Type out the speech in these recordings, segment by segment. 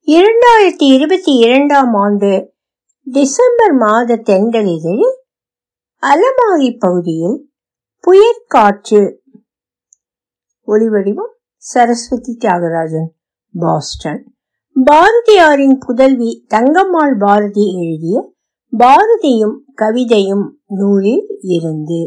இரண்டாயிரத்தி இருபத்தி இரண்டாம் ஆண்டு டிசம்பர் மாத தென்றலிதழில் அலமாரி பகுதியில் புயற்காற்று ஒலிவடிவம் சரஸ்வதி தியாகராஜன் பாஸ்டன் பாரதியாரின் புதல்வி தங்கம்மாள் பாரதி எழுதிய பாரதியும் கவிதையும் நூலில் இருந்து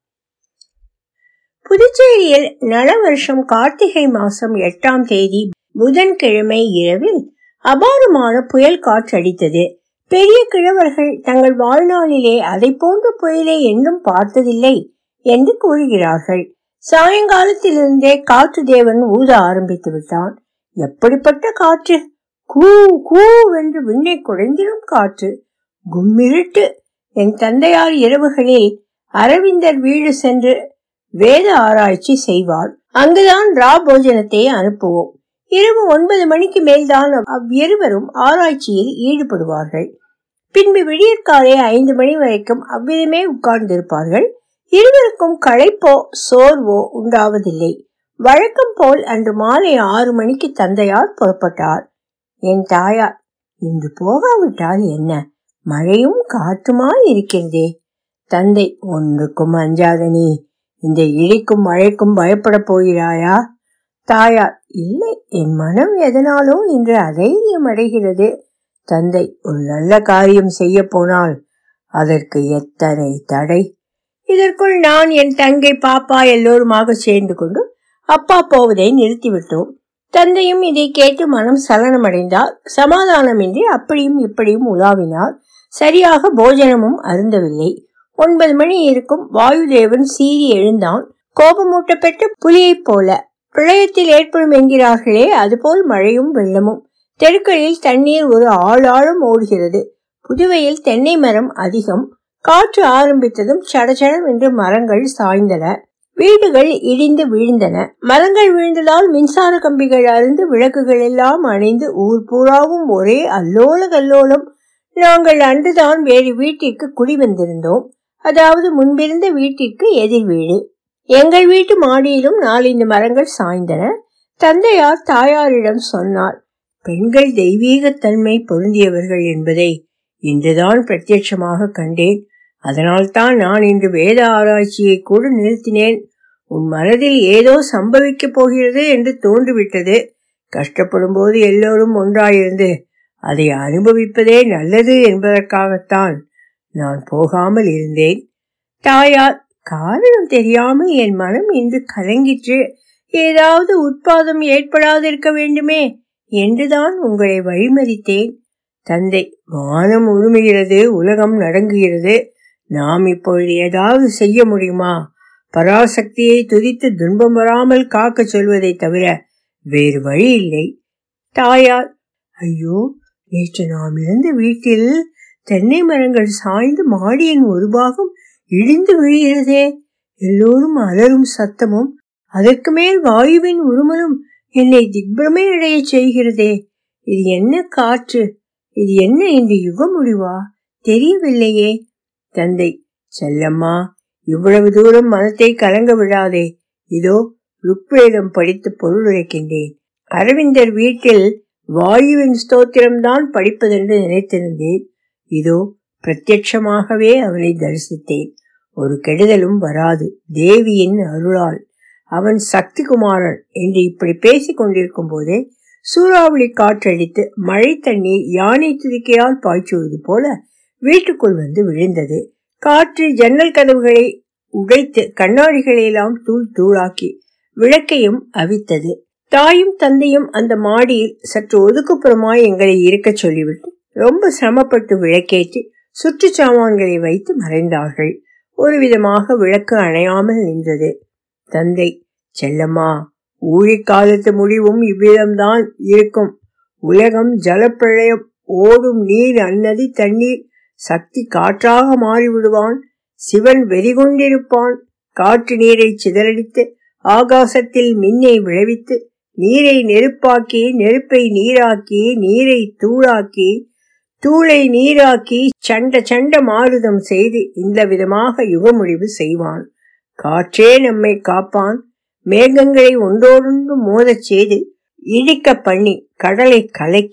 புதுச்சேரியில் நலவருஷம் கார்த்திகை மாசம் எட்டாம் தேதி புதன்கிழமை இரவில் அபாரமான புயல் காற்றடித்தது பெரிய கிழவர்கள் தங்கள் வாழ்நாளிலே அதை போன்ற புயலை என்றும் பார்த்ததில்லை என்று கூறுகிறார்கள் சாயங்காலத்திலிருந்தே காற்று தேவன் ஊத ஆரம்பித்து விட்டான் எப்படிப்பட்ட காற்று கூ கூ என்று விண்ணை குறைந்திடும் காற்று கும்மிருட்டு என் தந்தையார் இரவுகளில் அரவிந்தர் வீடு சென்று வேத ஆராய்ச்சி செய்வார் அங்குதான் ரா போஜனத்தை அனுப்புவோம் இரவு ஒன்பது மணிக்கு மேல்தான் அவ்விருவரும் ஆராய்ச்சியில் ஈடுபடுவார்கள் பின்பு விடியற்காலை ஐந்து மணி வரைக்கும் அவ்விதமே உட்கார்ந்திருப்பார்கள் இருவருக்கும் களைப்போ சோர்வோ உண்டாவதில்லை வழக்கம் போல் அன்று மாலை ஆறு மணிக்கு தந்தையார் புறப்பட்டார் என் தாயார் இன்று போகாவிட்டால் என்ன மழையும் காற்றுமாய் இருக்கிறதே தந்தை ஒன்றுக்கும் அஞ்சாத நீ இந்த இடிக்கும் மழைக்கும் பயப்பட போகிறாயா தாயார் இல்லை என் மனம் எதனாலோ இன்று அதைரியம் அடைகிறது தந்தை ஒரு நல்ல காரியம் செய்ய போனால் அதற்கு எத்தனை தடை இதற்குள் நான் என் தங்கை பாப்பா எல்லோருமாக சேர்ந்து கொண்டு அப்பா போவதை நிறுத்திவிட்டோம் தந்தையும் இதை கேட்டு மனம் சலனமடைந்தார் சமாதானமின்றி அப்படியும் இப்படியும் உலாவினார் சரியாக போஜனமும் அருந்தவில்லை ஒன்பது மணி இருக்கும் வாயுதேவன் சீறி எழுந்தான் கோபமூட்டப்பட்ட புலியைப் போல பிரளயத்தில் ஏற்படும் என்கிறார்களே அதுபோல் மழையும் வெள்ளமும் தெருக்களில் தண்ணீர் ஒரு ஆளாழம் ஓடுகிறது புதுவையில் தென்னை மரம் அதிகம் காற்று ஆரம்பித்ததும் சடச்சடம் என்று மரங்கள் சாய்ந்தன வீடுகள் இடிந்து விழுந்தன மரங்கள் விழுந்ததால் மின்சார கம்பிகள் அருந்து விளக்குகள் எல்லாம் அணைந்து ஊர் பூராவும் ஒரே அல்லோல கல்லோலம் நாங்கள் அன்றுதான் வேறு வீட்டிற்கு குடி வந்திருந்தோம் அதாவது முன்பிருந்த வீட்டிற்கு எதிர் வீடு எங்கள் வீட்டு மாடியிலும் நாலந்து மரங்கள் சாய்ந்தன தந்தையார் தாயாரிடம் சொன்னார் பெண்கள் தெய்வீகத்தன்மை பொருந்தியவர்கள் என்பதை இன்றுதான் பிரத்யட்சமாக கண்டேன் அதனால்தான் நான் இன்று வேத ஆராய்ச்சியை கூட நிறுத்தினேன் உன் மனதில் ஏதோ சம்பவிக்கப் போகிறது என்று தோன்றிவிட்டது கஷ்டப்படும் போது எல்லோரும் ஒன்றாயிருந்து அதை அனுபவிப்பதே நல்லது என்பதற்காகத்தான் நான் போகாமல் இருந்தேன் தாயார் காரணம் தெரியாமல் என் மனம் இன்று கலங்கிற்று ஏதாவது உட்பாதம் ஏற்படாதிருக்க வேண்டுமே என்றுதான் உங்களை வழிமறித்தேன் தந்தை வானம் உருமுகிறது உலகம் நடங்குகிறது நாம் இப்பொழுது ஏதாவது செய்ய முடியுமா பராசக்தியை துதித்து துன்பம் வராமல் காக்க சொல்வதை தவிர வேறு வழி இல்லை தாயார் ஐயோ நேற்று நாம் இருந்த வீட்டில் தென்னை மரங்கள் சாய்ந்து மாடியின் ஒரு பாகம் இடிந்து விழுகிறதே எல்லோரும் அலரும் சத்தமும் அதற்கு மேல் வாயுவின் உருமலும் என்னை திக்பிரமை அடைய செய்கிறதே இது என்ன காற்று இது என்ன இந்த யுக முடிவா தெரியவில்லையே தந்தை செல்லம்மா இவ்வளவு தூரம் மனத்தை கலங்க விடாதே இதோ ருக்வேதம் படித்து பொருள் உரைக்கின்றேன் அரவிந்தர் வீட்டில் வாயுவின் ஸ்தோத்திரம்தான் படிப்பதென்று நினைத்திருந்தேன் இதோ பிரத்யட்சமாகவே அவனை தரிசித்தேன் ஒரு கெடுதலும் வராது தேவியின் அருளால் அவன் சக்தி குமாரன் என்று இப்படி பேசிக் கொண்டிருக்கும் போதே சூறாவளி காற்றடித்து மழை தண்ணீர் யானை துதிக்கையால் பாய்ச்சுவது போல வீட்டுக்குள் வந்து விழுந்தது காற்று ஜன்னல் கதவுகளை உடைத்து கண்ணாடிகளை எல்லாம் தூள் தூளாக்கி விளக்கையும் அவித்தது தாயும் தந்தையும் அந்த மாடியில் சற்று ஒதுக்குப்புறமாய் எங்களை இருக்க சொல்லிவிட்டு ரொம்ப சிரமப்பட்டு விளக்கேற்றி சுற்று சாமான்களை வைத்து மறைந்தார்கள் ஒரு விதமாக விளக்கு அணையாமல் நின்றது தந்தை செல்லம்மா ஊழிக்காலத்து முடிவும் இவ்விதம்தான் இருக்கும் உலகம் ஜலப்பிரளயம் ஓடும் நீர் அன்னதி தண்ணீர் சக்தி காற்றாக மாறிவிடுவான் சிவன் வெறிகொண்டிருப்பான் காற்று நீரை சிதறடித்து ஆகாசத்தில் மின்னை விளைவித்து நீரை நெருப்பாக்கி நெருப்பை நீராக்கி நீரை தூளாக்கி தூளை நீராக்கி சண்ட சண்ட மாறுதம் செய்து இந்த விதமாக யுகமுடிவு செய்வான் காற்றே நம்மை காப்பான் மேகங்களை ஒன்றோடொன்று மோதச் செய்து இடிக்க பண்ணி கடலை கலக்கி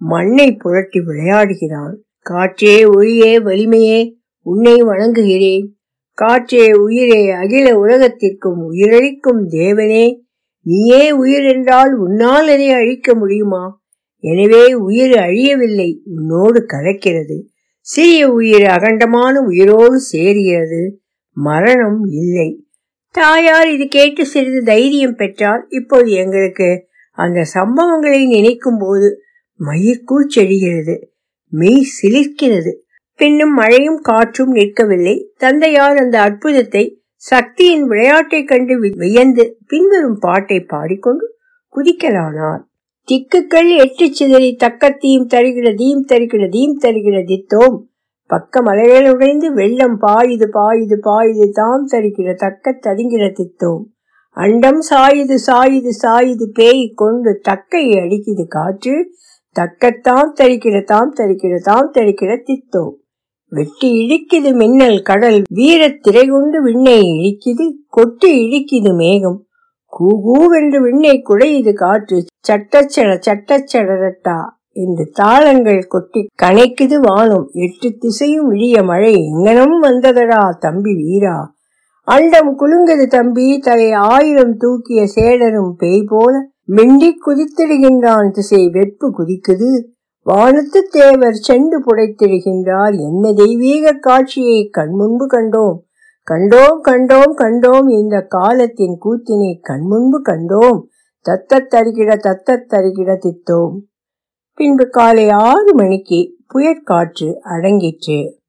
மண்ணை புரட்டி விளையாடுகிறான் காற்றே ஒளியே வலிமையே உன்னை வணங்குகிறேன் காற்றே உயிரே அகில உலகத்திற்கும் உயிரளிக்கும் தேவனே நீயே உயிர் என்றால் உன்னால் அதை அழிக்க முடியுமா எனவே உயிர் அழியவில்லை உன்னோடு கலக்கிறது சிறிய உயிர் அகண்டமான உயிரோடு சேருகிறது மரணம் இல்லை தாயார் இது கேட்டு சிறிது தைரியம் பெற்றால் இப்போது எங்களுக்கு அந்த சம்பவங்களை நினைக்கும் போது மயிர்கூச்செழுகிறது மெய் சிலிர்க்கிறது பின்னும் மழையும் காற்றும் நிற்கவில்லை தந்தையார் அந்த அற்புதத்தை சக்தியின் விளையாட்டைக் கண்டு வியந்து பின்வரும் பாட்டை பாடிக்கொண்டு குதிக்கலானார் திக்குகள் எட்டு சிதறி தக்கத்தீம் தருகிற தீம் தருகிற தீம் தருகிற தித்தோம் பக்க மலைகள் உடைந்து வெள்ளம் பாயுது பாயுது பாயுது தாம் தருகிற தக்க ததுங்கிற தித்தோம் அண்டம் சாயுது சாயுது சாயுது பேய் கொண்டு தக்கை அடிக்குது காற்று தக்கத்தாம் தரிக்கிற தாம் தரிக்கிற தாம் தரிக்கிற தித்தோம் வெட்டி இடிக்குது மின்னல் கடல் வீரத் திரை கொண்டு விண்ணை இழிக்குது கொட்டி இழிக்குது மேகம் கூகூவென்று விண்ணை குடையுது காற்று சட்டச்சட சட்டச்சடரட்டா என்று தாளங்கள் கொட்டி கணைக்குது வானம் எட்டு திசையும் இழிய மழை எங்கனம் வந்ததடா தம்பி வீரா அண்டம் குலுங்குது தம்பி தலை ஆயிரம் தூக்கிய சேடரும் பேய் போல மிண்டி குதித்திடுகின்றான் திசை வெட்பு குதிக்குது வானத்து தேவர் செண்டு புடைத்திடுகின்றார் என்ன தெய்வீக காட்சியை கண்முன்பு கண்டோம் கண்டோம் கண்டோம் கண்டோம் இந்த காலத்தின் கூத்தினை கண்முன்பு கண்டோம் தத்தத் தருகிட தத்தத் தருகிட தித்தோம் பின்பு காலை ஆறு மணிக்கு புயற்காற்று அடங்கிற்று